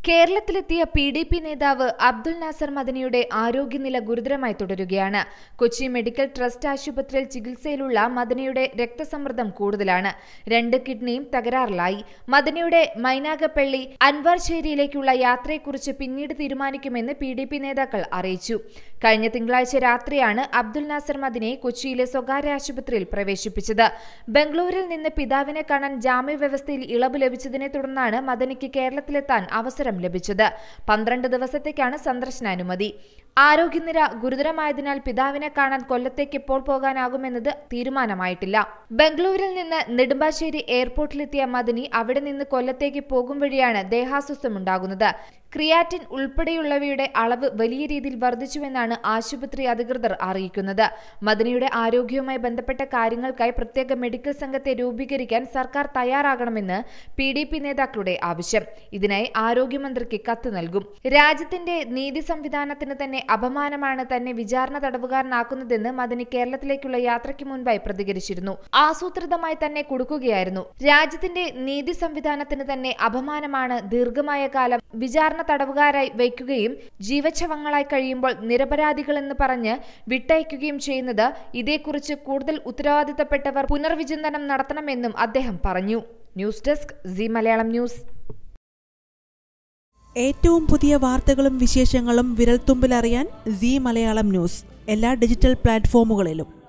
കേരളത്തിലെത്തിയ P D P നേതാവ് അബ്ദുൽ നാസർ മദനിയുടെ ആരോഗ്യനില ഗുരുതരമായി തുടരുകയാണ് കൊച്ചി മെഡിക്കൽ ട്രസ്റ്റ് ആശുപത്രിയിൽ ചികിത്സയിലുള്ള മദനിയുടെ രക്തസമ്മർദ്ദം കൂടുതലാണ് രണ്ട് കിഡ്നിയും തകരാറിലായി മദനിയുടെ മൈനാഗപ്പള്ളി അൻവാർശേരിയിലേക്കുള്ള യാത്രയെക്കുറിച്ച് പിന്നീട് തീരുമാനിക്കുമെന്ന് പി ഡി പി നേതാക്കൾ അറിയിച്ചു കഴിഞ്ഞ തിങ്കളാഴ്ച രാത്രിയാണ് അബ്ദുൽ നാസർ മദനിയെ കൊച്ചിയിലെ സ്വകാര്യ ആശുപത്രിയിൽ പ്രവേശിപ്പിച്ചത് ബംഗളൂരിൽ നിന്ന് പിതാവിനെ കാണാൻ ജാമ്യവ്യവസ്ഥയിൽ ഇളവ് ലഭിച്ചതിനെ തുടർന്നാണ് മദനിക്ക് കേരളത്തിലെത്താൻ അവസരം ലഭിച്ചത് പന്ത്രണ്ട് ദിവസത്തേക്കാണ് സന്ദർശനാനുമതി ആരോഗ്യനില ഗുരുതരമായതിനാൽ പിതാവിനെ കാണാൻ കൊല്ലത്തേക്ക് എപ്പോൾ പോകാനാകുമെന്നത് തീരുമാനമായിട്ടില്ല ബംഗളൂരിൽ നിന്ന് നെടുമ്പാശ്ശേരി എയർപോർട്ടിലെത്തിയ മദനി അവിടെ നിന്ന് കൊല്ലത്തേക്ക് പോകും വഴിയാണ് ദേഹാസ്വസ്ഥമുണ്ടാകുന്നത് ക്രിയാറ്റിൻ ഉൾപ്പെടെയുള്ളവയുടെ അളവ് വലിയ രീതിയിൽ വർദ്ധിച്ചുവെന്നാണ് ആശുപത്രി അധികൃതർ അറിയിക്കുന്നത് മദനിയുടെ ആരോഗ്യവുമായി ബന്ധപ്പെട്ട കാര്യങ്ങൾക്കായി പ്രത്യേക മെഡിക്കൽ സംഘത്തെ രൂപീകരിക്കാൻ സർക്കാർ തയ്യാറാകണമെന്ന് പി ഡി പി നേതാക്കളുടെ ആവശ്യം ഇതിനായി ആരോഗ്യമന്ത്രിക്ക് കത്ത് നൽകും രാജ്യത്തിന്റെ നീതി സംവിധാനത്തിന് തന്നെ അപമാനമാണ് തന്നെ വിചാരണ തടവുകാരനാക്കുന്നതെന്ന് മദനി കേരളത്തിലേക്കുള്ള യാത്രയ്ക്ക് മുൻപായി പ്രതികരിച്ചിരുന്നു ആസൂത്രിതമായി തന്നെ കൊടുക്കുകയായിരുന്നു രാജ്യത്തിന്റെ നീതി സംവിധാനത്തിന് തന്നെ അപമാനമാണ് ദീർഘമായ കാലം വിചാരണ തടവുകാരായി വയ്ക്കുകയും ജീവച്ഛവങ്ങളായി കഴിയുമ്പോൾ നിരപരാധികളെന്ന് പറഞ്ഞ് വിട്ടയക്കുകയും ചെയ്യുന്നത് ഇതേക്കുറിച്ച് കൂടുതൽ ഉത്തരവാദിത്തപ്പെട്ടവർ പുനർവിചിന്തനം നടത്തണമെന്നും അദ്ദേഹം പറഞ്ഞു news desk C Malayalam news ഏറ്റവും പുതിയ വാർത്തകളും വിശേഷങ്ങളും വിരൽത്തുമ്പിലറിയാൻ സി മലയാളം ന്യൂസ് എല്ലാ ഡിജിറ്റൽ പ്ലാറ്റ്ഫോമുകളിലും